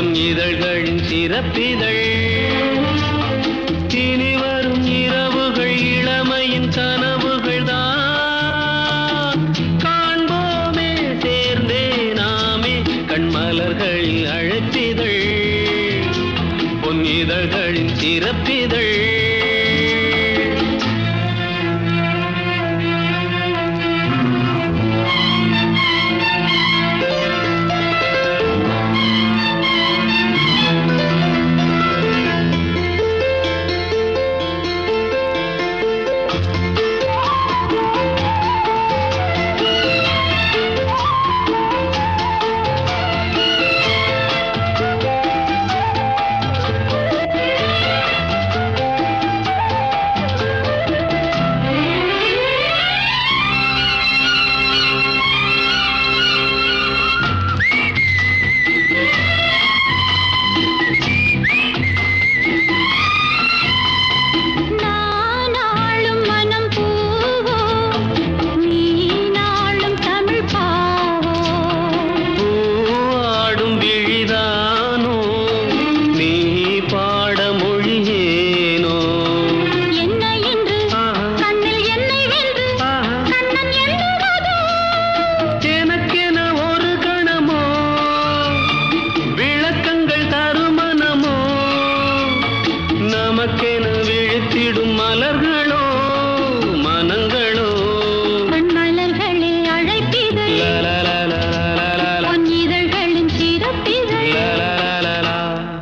பொன் இதழ்களின் சிறப்பிதழ் இனி வரும் இரவுகள் இளமையின் கனவுகள் தான் காண்போமே சேர்ந்தே நாமே கண்மலர்களில் அழைப்பிதழ் பொன் இதழ்களின் சிறப்பிதழ் நானாளும் மனம் பூவோ நீ நாளும் தமிழ் பாவோ பூவாடும் விழிதானோ நீ பாட மொழியேனோ என்ன என்று ஆஹா. கண்ணில் என்னை வென்று ஆஹா. கண்ணன் எண்ணுவதோ எனக்கென ஒரு கணமோ விளக்கங்கள் தருமனமோ நமக்கென விழித்திடும் மலர்களோ மனங்களோ மண்மலர்களே அழைப்பிதழ் லலலலலலலல, பொன் இதழ்களின் சிறப்பிதழ் லலலலலலா.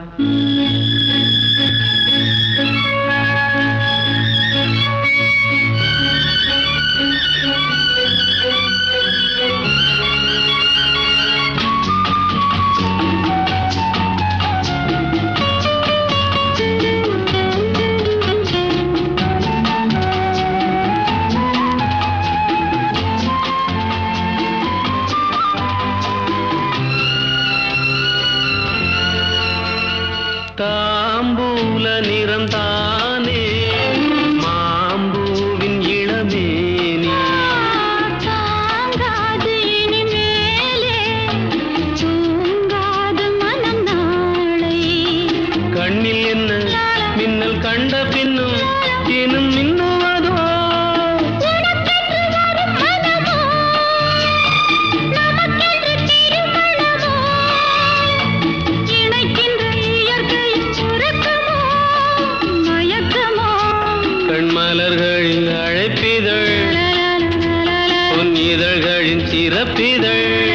தாம்பூல நிறம் தானே மாம்பூவின் இளமேனி தாங்காது இனிமேலே தூங்காது மனம் நாளை கண்ணில் என்ன மின்னல் கண்ட பின்னும் இன்னும் மின்னுவதோ உனக்கென்று வரும் மனமோ நமக்கென்று திருமணமோ இணைக்கின்ற இயற்கையின் சுரக்கமோ மயக்கமோ கண்மலர்களில் அழைப்பிதழ் லலலலலல. பொன் இதழ்களின் சிறப்பிதழ்